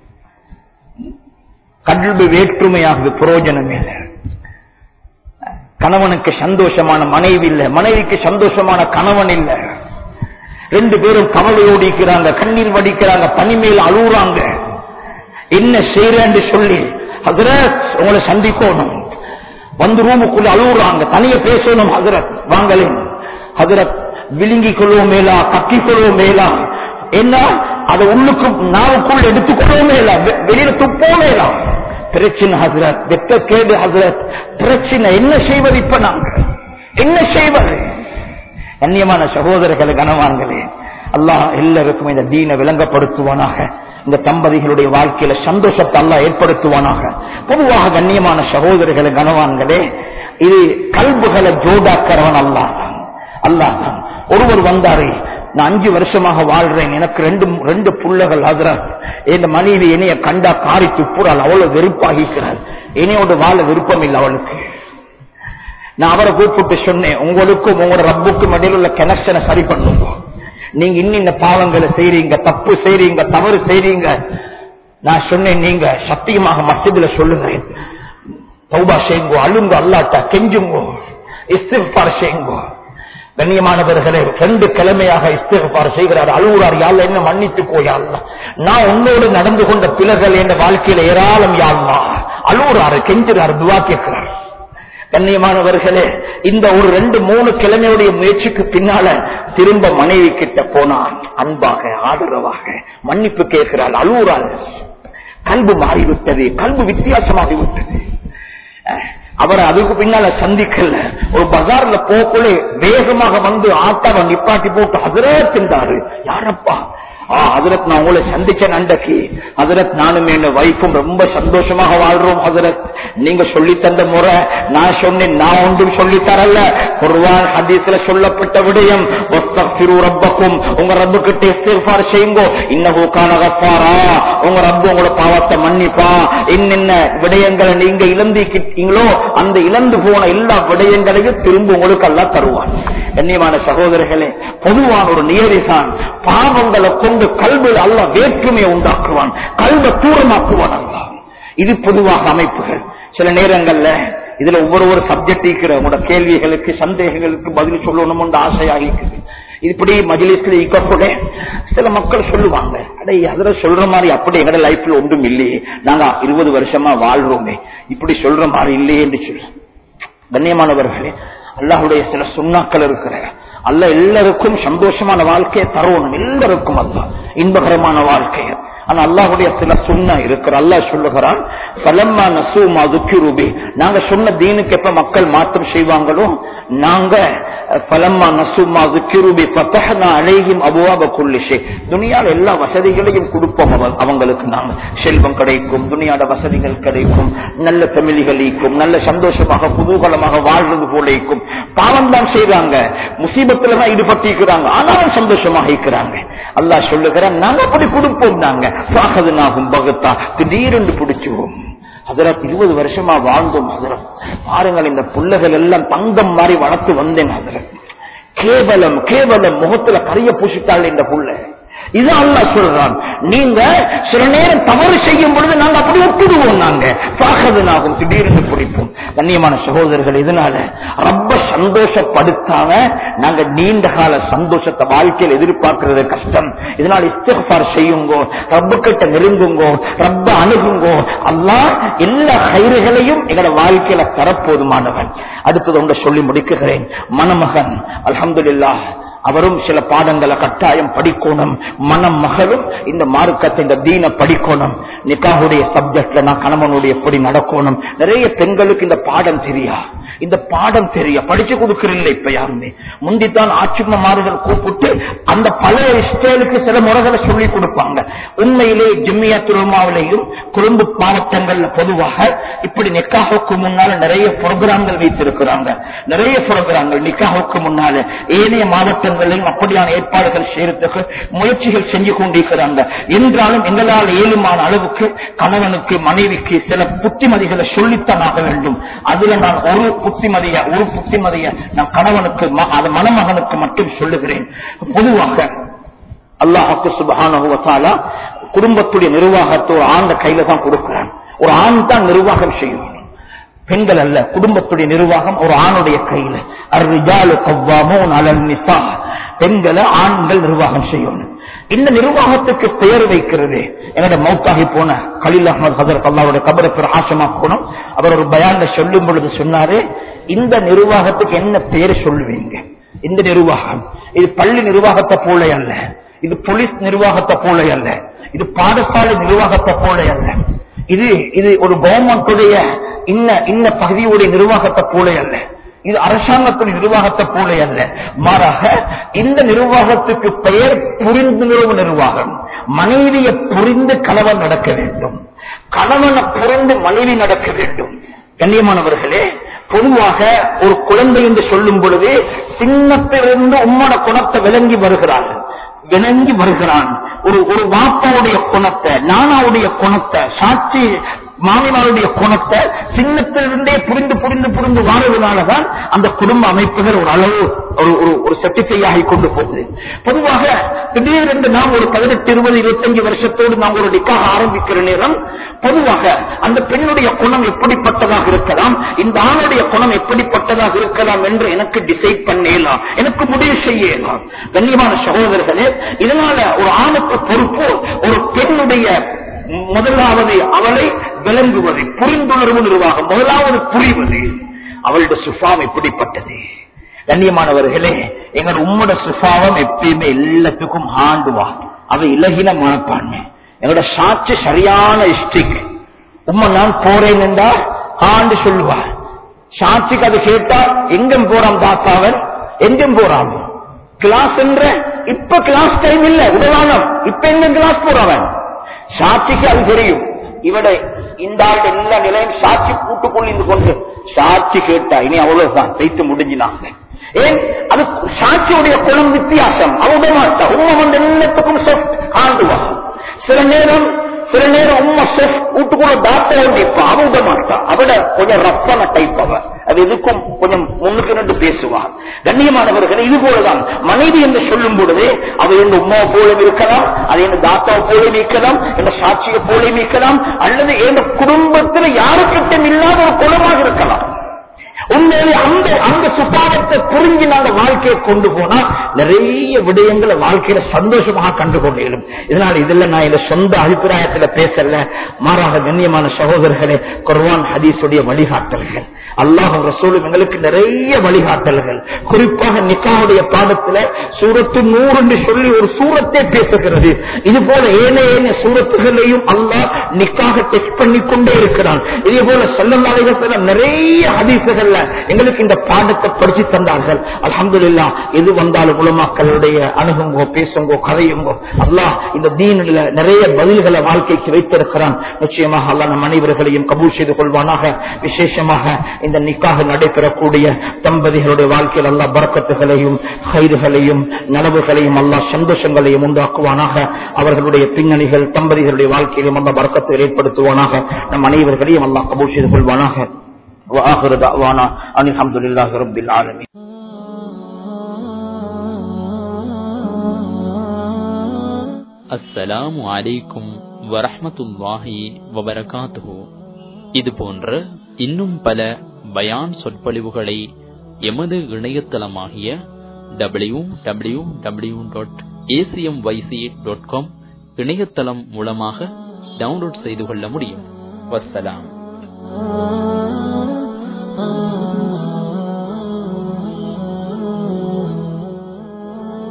கல்வி வேற்றுமையாகவே பிரயோஜனம் இல்லை கணவனுக்கு சந்தோஷமான மனைவி இல்ல மனைவிக்கு சந்தோஷமான கணவன் இல்ல ரெண்டு பேரும் கவலையோடு இருக்கிறாங்க கண்ணீர் வடிக்கிறாங்க பனிமேல் அழுகுறாங்க என்ன செய்யறேன்னு சொல்லி ஹசரத் உங்களை சந்திக்கணும் வந்து ரூமுக்குள்ள அழுகுறாங்க தனிய பேசணும் ஹசரத் வாங்கலேன் ஹசரத் விழுங்கிக் கொள்வோம் மேலா கக்கிக் கொள்வோம் மேலா என்ன அதை உள்ளுக்கு நாவுக்குள் எடுத்துக்கொள்ளவும் மேலா வெ- வெளியில துப்போம் மேலா பிரச்சனை ஹசரத் வெட்ட கேடு ஹசரத் பிரச்சனை என்ன செய்வது இப்ப நாங்க என்ன செய்வது கண்ணியமான சகோதரர்களை கனவான்களே அல்லாஹ் எல்லாருக்கும் இந்த தீனை விளங்கப்படுத்துவானாக இந்த தம்பதிகளுடைய வாழ்க்கையில சந்தோஷத்தை அல்லாஹ் ஏற்படுத்துவானாக பொதுவாக கண்ணியமான சகோதரர்களை கனவான்களே இது கல்புகளை ஜோடாக்கிறவன் அல்லாஹ் தான் அல்லாஹ் தான் ஒருவர் வந்தாரே நான் அஞ்சு வருஷமாக வாழ்றேன் எனக்கு ரெண்டு ரெண்டு புள்ளகள் ஹசரத் என் மனைவி என்னைய கண்டா காரி துப்புறாள் அவ்வளவு வெறுப்பாகிக்கிறாள் என்னையோட வாழ விருப்பம் இல்லை அவளுக்கு நான் அவரை கூப்பிட்டு சொன்னேன் உங்களுக்கும் உங்களோட ரப்புக்கும் இடையில உள்ள கனெக்ஷனை சரி பண்ணுங்க நீங்க இன்னும் இந்த பாவங்களை செய்றீங்க தப்பு செய்றீங்க தவறு செய்றீங்க நான் சொன்னேன் நீங்க சத்தியமாக மசிதில சொல்லுங்க தௌபா செய்யுங்கோ அழுங்க அல்லாட்டா கெஞ்சுங்கோ இஸ்திஃபார் செய்யுங்கோ கண்ணியமானவர்களே ரெண்டு கிழமையாக இஸ்திஃபார் செய்கிறார் அழுகுறார் யாழ்ல என்ன மன்னித்துக்கோ யாழ்ல நான் உன்னோடு நடந்து கொண்ட பிறர்கள் என்ற வாழ்க்கையில ஏராளம் யாழ்லா அழுகுறாரு கெஞ்சுறாரு துவா கேட்கிறார் கண்ணியமானவர்களே இந்த ஒரு ரெண்டு மூணு கிழமையுடைய முயற்சிக்கு பின்னால திரும்ப மனைவி கிட்ட போனான் அன்பாக ஆதரவாக மன்னிப்பு கேட்கிறாள் அழுகுறாள் கல்பு மாறிவிட்டது கல்பு வித்தியாசமாகிவிட்டது அஹ், அவரை அதுக்கு பின்னால சந்திக்கல ஒரு பஜார்ல போக்குள்ளே வேகமாக வந்து ஆட்டாவை நிப்பாட்டி போட்டு அதிரே தின்றாரு யாரப்பா ஆ ஹசரத் நான் உங்களை சந்திச்சேன் அண்டக்கு ஹசரத் நானும் என் வைஃபும் ரொம்ப சந்தோஷமாக வாழ்றோம் ஹசரத் நீங்க சொல்லி தந்த முறை நான் சொன்னேன் நான் ஒன்றும் சொல்லி தரல குர்வான் ஹதீஸ்ல சொல்லப்பட்ட விடயம் வஸ்தக்ஃபிரு ரப்பக்கும் உங்க ரப்பு கிட்ட இஸ்திக்ஃபார் செய்யுங்கோ இன்னஹு கான கஃபாரா உங்க ரப்பு உங்களோட பாவத்தை மன்னிப்பா என்னென்ன விடயங்களை நீங்க இழந்திக்கிட்டீங்களோ அந்த இழந்து போன எல்லா விடயங்களையும் திரும்ப உங்களுக்கு எல்லாம் தருவான் கண்ணியமான சகோதரர்களே பொதுவான ஒரு நியதிதான் பாவங்களை கொண்டு கல்வியில் அல்ல வேற்றுமையை உண்டாக்குவான் கல்வை தூரமாக்குவான் அல்ல இது பொதுவாக அமைப்புகள் சில நேரங்கள்ல இதுல ஒவ்வொரு ஒரு சப்ஜெக்ட் இருக்கிற உங்களோட கேள்விகளுக்கு சந்தேகங்களுக்கு பதில் சொல்லணும்னு ஆசையாக இருக்குது இப்படி மஜிலிஸ்ல இக்கக்கூட சில மக்கள் சொல்லுவாங்க அடே அதுல சொல்ற மாதிரி அப்படி எங்கட லைஃப்ல ஒன்றும் இல்லையே நாங்க இருபது வருஷமா வாழ்றோமே இப்படி சொல்ற மாதிரி இல்லையே என்று சொல்லு கண்ணியமானவர்களே அல்லாஹுடைய சில சுண்ணாக்கள் இருக்கிற அல்ல எல்லாருக்கும் சந்தோஷமான வாழ்க்கையை தரணும் எல்லாருக்கும் அல்ல இன்பகரமான வாழ்க்கையை ஆனா அல்லாஹுடைய சில சுண்ணா இருக்கிற அல்லாஹ் சொல்லுகிறான் பலம்மா நசூமா துக்கிரூபி நாங்க சொன்ன தீனுக்கு எப்ப மக்கள் மாற்றம் செய்வாங்களோ நாங்க பலம்மா நசூமா துக்கிரூபி பத்தகனா அழகியும் அபுவாப குள்ளிஷே துனியால எல்லா வசதிகளையும் கொடுப்போம் அவ- அவங்களுக்கு நாங்க செல்வம் கிடைக்கும் துனியாட வசதிகள் கிடைக்கும் நல்ல தமிழிகள் ஈக்கும் நல்ல சந்தோஷமாக குதூகலமாக வாழ்றது போல ஈக்கும் பாவம் தான் செய்றாங்க முசீபத்துல தான் ஈடுபட்டிருக்கிறாங்க ஆனாலும் சந்தோஷமாக இருக்கிறாங்க அல்லாஹ் சொல்லுகிறான் நாங்க அப்படி கொடுப்போம் நாங்க சாகதுனாகும் பகத்தா திடீரென்று பிடிச்சுவோம் ஹசரத் இருபது வருஷமா வாழ்ந்தோம் ஹசரத் பாருங்கள் இந்த புள்ளைகள் எல்லாம் தங்கம் மாதிரி வளர்த்து வந்தேன் ஹசரத் கேவலம் கேவலம் முகத்துல கரிய பூசிட்டாள் இந்த புள்ள இது அல்லாஹ் சொல்றான் நீங்க சில நேரம் தவறு செய்யும் பொழுது நாங்க அப்படி ஒப்பிடுவோம் நாங்க சாகதுனாகும் திடீரென்று பிடிப்போம் கண்ணியமான சகோதரர்கள் இதனால ரொம்ப சந்தோஷப்படுத்தாம நாங்க நீண்ட கால சந்தோஷத்தை வாழ்க்கையில் எதிர்பார்க்கிறது கஷ்டம் இதனால் இஸ்திஃபார் செய்யுங்கோ ரப்ப கிட்ட நெருங்குங்கோ ரப்ப அணுகுங்கோ அல்லாஹ் எல்லா கயிறுகளையும் எங்களோட வாழ்க்கையில தரப்போதுமானவன் அடுத்தது ஒன்றை சொல்லி முடிக்கிறேன் மணமகன் அல்ஹம்துலில்லாஹ் அவரும் சில பாடங்களை கட்டாயம் படிக்கணும் மனம் மகளும் இந்த மார்க்கத்தை இந்த தீன படிக்கணும் நிக்காவுடைய சப்ஜெக்ட்ல நான் கணவனுடைய எப்படி நடக்கணும் நிறைய பெண்களுக்கு இந்த பாடம் தெரியா இந்த பாடம் தெரிய படிச்சு கொடுக்கறதில்ல இப்ப யாருமே முந்தித்தான் ஆட்சிமார்கள் கூப்பிட்டு அந்த பழைய ஸ்டைலுக்கு சில முறைகளை சொல்லி கொடுப்பாங்க உண்மையிலே ஜிம்மியா திருமாவிலையும் குறும்பு மாவட்டங்கள்ல பொதுவாக இப்படி நிக்காவுக்கு முன்னால நிறைய புரோகிராம்கள் வைத்திருக்கிறாங்க நிறைய புரோகிராம்கள் நிக்காவுக்கு முன்னால ஏனைய மாவட்டங்களிலும் அப்படியான ஏற்பாடுகள் செய்யறதுக்கு முயற்சிகள் செஞ்சு கொண்டிருக்கிறாங்க என்றாலும் எங்களால் ஏழுமான அளவுக்கு கணவனுக்கு மனைவிக்கு சில புத்திமதிகளை சொல்லித்தான் ஆக வேண்டும் அதுல நான் ஒரு புத்திமதிய ஒரு புத்திமதிய நான் கணவனுக்கு ம- அது மணமகனுக்கு மட்டும் சொல்லுகிறேன் பொதுவாக அல்லாஹுக்கு சுபகான குடும்பத்துடைய நிர்வாகத்தை ஒரு ஆண்ட கையில தான் கொடுக்கிறான் ஒரு ஆண் தான் நிர்வாகம் செய்யணும் பெண்கள் அல்ல குடும்பத்துடைய நிர்வாகம் ஒரு ஆணுடைய கையில அர்ரிஜாலு கவ்வாமோ நலன் நிசா பெண்களை ஆண்கள் நிர்வாகம் செய்யணும் இந்த நிர்வாகத்துக்கு பெயர் வைக்கிறது என்னோட மௌத்தாகி போன கலீல் அஹமது ஹசரத் அல்லாவுடைய கபரை பிரகாசமாக்கணும் அவர் ஒரு பயான்ல சொல்லும் பொழுது சொன்னாரு இந்த நிர்வாகத்துக்கு என்ன பெயர் சொல்லுவீங்க இந்த நிர்வாகம் இது பள்ளி நிர்வாகத்தை போல அல்ல இது போலீஸ் நிர்வாகத்தை போல அல்ல இது பாடசாலை நிர்வாகத்தை போல அல்ல இது இது ஒரு கவர்மெண்டுடைய இன்ன இன்ன பகுதியுடைய நிர்வாகத்தை போல அல்ல இது அரசாங்கத்தின் நிர்வாகத்தை போல அல்ல மாறாக இந்த நிர்வாகத்துக்கு பெயர் புரிந்துணர்வு நிர்வாகம் மனைவியை புரிந்து கணவன் நடக்க வேண்டும் கணவனை புரிந்து மனைவி நடக்க வேண்டும் கண்ணியமானவர்களே பொதுவாக ஒரு குழந்தை என்று சொல்லும் பொழுது சின்னத்திலிருந்து உம்மன குணத்தை விளங்கி வருகிறார்கள் விளங்கி வருகிறான் ஒரு ஒரு வாப்பாவுடைய குணத்தை நானாவுடைய குணத்தை சாட்சி மாமிமாருடைய குணத்தை சின்னத்திலிருந்தே புரிந்து புரிந்து புரிந்து வாழ்வதனாலதான் அந்த குடும்ப அமைப்புகள் ஒரு அளவு ஒரு ஒரு ஒரு செட்டிஃபை ஆகி கொண்டு போகுது பொதுவாக திடீரென்று நாம் ஒரு பதினெட்டு இருபது இருபத்தஞ்சு வருஷத்தோடு நாம் ஒரு நிக்காக ஆரம்பிக்கிற நேரம் பொதுவாக அந்த பெண்ணுடைய குணம் எப்படிப்பட்டதாக இருக்கலாம் இந்த ஆணுடைய குணம் எப்படிப்பட்டதாக இருக்கலாம் என்று எனக்கு டிசைட் பண்ணலாம் எனக்கு முடிவு செய்யலாம் கண்ணியமான சகோதரர்களே இதனால ஒரு ஆணுக்கு பொறுப்பு ஒரு பெண்ணுடைய முதலாவது அவளை விளங்குவது புரிந்துணர்வு நிர்வாகம் முதலாவது புரிவது அவளுடைய சுபாவம் எப்படிப்பட்டது கண்ணியமானவர்களே எங்கள் உம்மோட சுபாவம் எப்பயுமே எல்லாத்துக்கும் ஆண்டுவா அவ இலகின மனப்பான்மை எங்களோட சாட்சி சரியான ஸ்டிக் உம்மை நான் போறேன் என்றா ஆண்டு சொல்லுவார் சாட்சிக்கு அது கேட்டா எங்கும் போறான் தாத்தாவன் எங்கும் போறான் கிளாஸ் என்ற இப்ப கிளாஸ் டைம் இல்ல உடலானம் இப்ப எங்க கிளாஸ் போறவன் சாட்சிக்கு அது தெரியும் இவட இந்த ஆள் எல்லா நிலையும் சாட்சி கூட்டுக்கொண்டு கொண்டு சாட்சி கேட்டா இனி அவ்வளவுதான் வைத்து முடிஞ்சினாங்க ஏன் அது சாட்சியுடைய குணம் வித்தியாசம் அவட மாட்டா உண்மை வந்து எல்லாத்துக்கும் சொஃப்ட் ஆண்டுவா சில நேரம் சில நேரம் உண்மை சொஃப்ட் வீட்டுக்குள்ள டாக்டர் நிற்பா அவ விட மாட்டா அவட கொஞ்சம் ரப்பான டைப் அவ அது எதுக்கும் கொஞ்சம் முன்னுக்கு நின்று பேசுவார் கண்ணியமானவர்கள் இது போலதான் மனைவி என்று சொல்லும் பொழுது அவ எங்க உமாவை போல இருக்கலாம் அது எங்க தாத்தாவை போல இருக்கலாம் எங்க சாட்சியை போல இருக்கலாம் அல்லது எங்க குடும்பத்தில் யாருக்கிட்டும் இல்லாத ஒரு குணமாக இருக்கலாம் உண்மையிலே அந்த அந்த சுபாவத்தை புரிஞ்சு நாங்க வாழ்க்கையை கொண்டு போனா நிறைய விடயங்களை வாழ்க்கையில சந்தோஷமாக கண்டு கொண்டிடும் இதனால இதுல நான் இந்த சொந்த அபிப்பிராயத்துல பேசல மாறாக கண்ணியமான சகோதரர்களே குர்வான் ஹதீஸுடைய வழிகாட்டல்கள் அல்லாஹ் ரசூலும் எங்களுக்கு நிறைய வழிகாட்டல்கள் குறிப்பாக நிக்காவுடைய பாடத்துல சூரத்து நூறு என்று சொல்லி ஒரு சூரத்தை பேசுகிறது இது போல ஏனைய ஏனைய சூரத்துகளையும் அல்லாஹ் நிக்காக டெஸ்ட் பண்ணி கொண்டே இருக்கிறான் இதே போல செல்லல்லாத நிறைய ஹதீசுகள்ல எங்களுக்கு இந்த பாடத்தை படிச்சு தந்தார்கள் அலமதுல்லா எது வந்தாலும் உலமாக்களுடைய அணுகுங்கோ பேசுங்கோ கதையுங்கோ அல்லாஹ் இந்த தீனில் நிறைய பதில்களை வாழ்க்கைக்கு வைத்திருக்கிறான் நிச்சயமாக அல்லாஹ் நம் அனைவர்களையும் கபூல் செய்து கொள்வானாக விசேஷமாக இந்த நிக்காக நடைபெறக்கூடிய தம்பதிகளுடைய வாழ்க்கையில் அல்லாஹ் பறக்கத்துகளையும் கயிறுகளையும் நனவுகளையும் அல்லாஹ் சந்தோஷங்களையும் உண்டாக்குவானாக அவர்களுடைய பின்னணிகள் தம்பதிகளுடைய வாழ்க்கையிலும் அந்த பறக்கத்தை ஏற்படுத்துவானாக நம் அனைவர்களையும் அல்லாஹ் கபூல் செய்து கொள்வானாக وآخر دعوانا أن الحمد لله رب العالمين அஸ்ஸலாமு அலைக்கும் வரஹ்மத்துல்லாஹி வபரகாத்துஹு இது போன்ற இன்னும் பல பயான் சொற்பொழிவுகளை எமது இணையதளமாகிய W W W dot ACM YC dot com இணையதளம் மூலமாக டவுன்லோட் செய்து கொள்ள முடியும் வஸ்ஸலாம் Oh